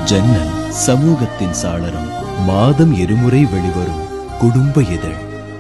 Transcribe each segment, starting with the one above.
ஜன்னல் சமூகத்தின் சாளரம் மாதம் இருமுறை வெளிவரும் குடும்ப இதழ்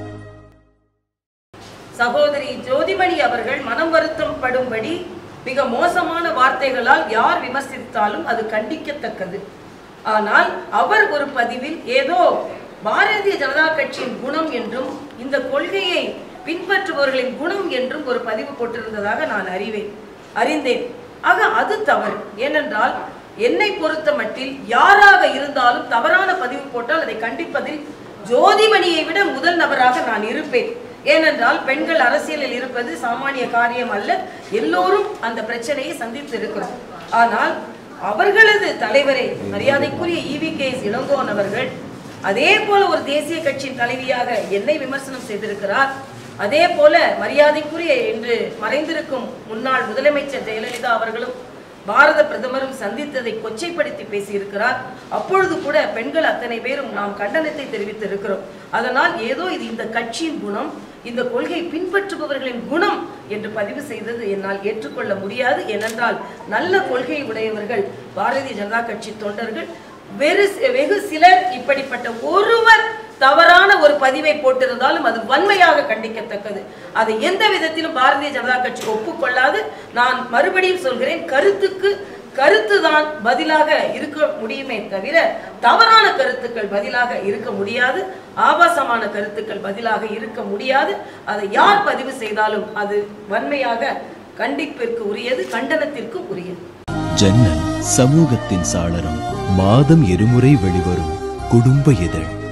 சகோதரி ஜோதிமணி அவர்கள் மனம் வருத்தம் படும்படி மிக மோசமான வார்த்தைகளால் யார் விமர்சித்தாலும் அது கண்டிக்கத்தக்கது ஆனால் அவர் ஒரு பதிவில் ஏதோ பாரதிய ஜனதா கட்சியின் குணம் என்றும் இந்த கொள்கையை பின்பற்றுபவர்களின் குணம் என்றும் ஒரு பதிவு போட்டிருந்ததாக நான் அறிவேன் அறிந்தேன் ஆக அது தவறு ஏனென்றால் என்னை பொறுத்த மட்டில் யாராக இருந்தாலும் தவறான பதிவு போட்டால் அதை கண்டிப்பதில் ஜோதிமணியை விட முதல் நபராக நான் இருப்பேன் ஏனென்றால் பெண்கள் அரசியலில் இருப்பது சாமானிய காரியம் அல்ல எல்லோரும் அந்த பிரச்சனையை சந்தித்து இருக்கிறோம் ஆனால் அவர்களது தலைவரை மரியாதைக்குரிய ஈவி கே இளங்கோன் அவர்கள் அதே போல ஒரு தேசிய கட்சியின் தலைவியாக என்னை விமர்சனம் செய்திருக்கிறார் அதே போல மரியாதைக்குரிய இன்று மறைந்திருக்கும் முன்னாள் முதலமைச்சர் ஜெயலலிதா அவர்களும் பாரத பிரதமரும் சந்தித்ததை கொச்சைப்படுத்தி பேசியிருக்கிறார் அப்பொழுது கூட பெண்கள் அத்தனை பேரும் நாம் கண்டனத்தை தெரிவித்து இருக்கிறோம் அதனால் ஏதோ இது இந்த கட்சியின் குணம் இந்த கொள்கை பின்பற்றுபவர்களின் குணம் என்று பதிவு செய்தது என்னால் ஏற்றுக்கொள்ள முடியாது ஏனென்றால் நல்ல கொள்கை உடையவர்கள் பாரதிய ஜனதா கட்சி தொண்டர்கள் வெறு வெகு சிலர் இப்படிப்பட்ட ஒருவர் தவறான ஒரு பதிவை போட்டிருந்தாலும் அது வன்மையாக கண்டிக்கத்தக்கது அதை எந்த விதத்திலும் பாரதிய ஜனதா கட்சி ஒப்புக்கொள்ளாது நான் மறுபடியும் சொல்கிறேன் கருத்துக்கு கருத்துதான் பதிலாக இருக்க முடியுமே தவிர தவறான கருத்துக்கள் பதிலாக இருக்க முடியாது ஆபாசமான கருத்துக்கள் பதிலாக இருக்க முடியாது அதை யார் பதிவு செய்தாலும் அது வன்மையாக கண்டிப்பிற்கு உரியது கண்டனத்திற்கு உரியது ஜன்னல் சமூகத்தின் சாளரம் மாதம் இருமுறை வெளிவரும் குடும்ப இதழ்